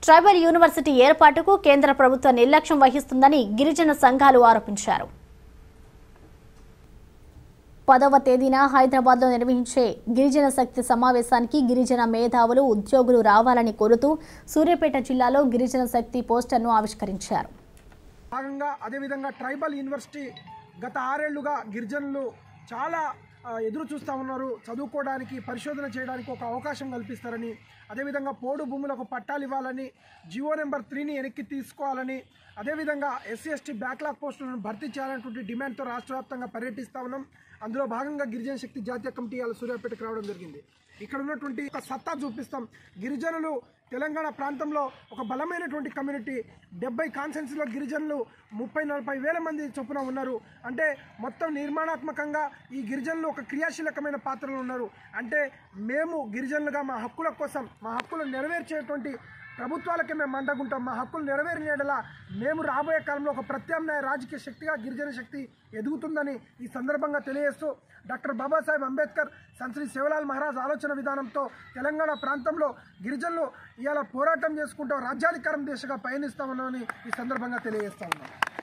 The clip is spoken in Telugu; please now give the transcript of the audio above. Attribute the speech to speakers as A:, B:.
A: ట్రైబల్ యూనివర్సిటీ ఏర్పాటుకు కేంద్ర ప్రభుత్వం నిర్లక్ష్యం వహిస్తుందని గిరిజన సంఘాలు ఆరోపించారు పదవ తేదీన హైదరాబాద్లో నిర్వహించే గిరిజన శక్తి సమావేశానికి గిరిజన మేధావులు ఉద్యోగులు రావాలని కోరుతూ సూర్యాపేట జిల్లాలో గిరిజన శక్తి పోస్టర్ను ఆవిష్కరించారు
B: భాగంగా అదేవిధంగా ట్రైబల్ యూనివర్సిటీ గత ఆరేళ్లుగా గిరిజనులు చాలా ఆ, ఎదురు చూస్తూ ఉన్నారు చదువుకోవడానికి పరిశోధన చేయడానికి ఒక అవకాశం కల్పిస్తారని అదేవిధంగా పోడు భూములకు పట్టాలు ఇవ్వాలని జియో నెంబర్ త్రీని వెనక్కి తీసుకోవాలని అదేవిధంగా ఎస్సీ ఎస్టీ బ్యాక్లాగ్ పోస్టులను భర్తీ చేయాలనేటువంటి డిమాండ్తో రాష్ట్ర వ్యాప్తంగా పర్యటిస్తూ ఉన్నాం అందులో భాగంగా గిరిజన శక్తి జాతీయ కమిటీ ఇవాళ సూర్యాపేటకు రావడం జరిగింది ఇక్కడ ఉన్నటువంటి ఒక సత్తా చూపిస్తాం గిరిజనులు తెలంగాణ ప్రాంతంలో ఒక బలమైనటువంటి కమ్యూనిటీ డెబ్బై కాన్సెన్స్లో గిరిజనులు ముప్పై నలభై వేల మంది చొప్పున ఉన్నారు అంటే మొత్తం నిర్మాణాత్మకంగా ఈ గిరిజనులు ఒక క్రియాశీలకమైన పాత్రలో ఉన్నారు అంటే మేము గిరిజనులుగా మా హక్కుల కోసం మా హక్కులు నెరవేర్చేటువంటి ప్రభుత్వాలకే మేము మండగుంటాం మా హక్కులు నెరవేరినేడలా మేము రాబోయే కాలంలో ఒక ప్రత్యామ్నాయ రాజకీయ శక్తిగా గిరిజన శక్తి ఎదుగుతుందని ఈ సందర్భంగా తెలియజేస్తూ డాక్టర్ బాబాసాహెబ్ అంబేద్కర్ సంశ్రీ శివలాల్ మహారాజ్ ఆలోచన విధానంతో తెలంగాణ ప్రాంతంలో గిరిజనులు ఇవాళ పోరాటం చేసుకుంటూ రాజ్యాధికారం దిశగా పయనిస్తామని ఈ సందర్భంగా తెలియజేస్తా ఉన్నాం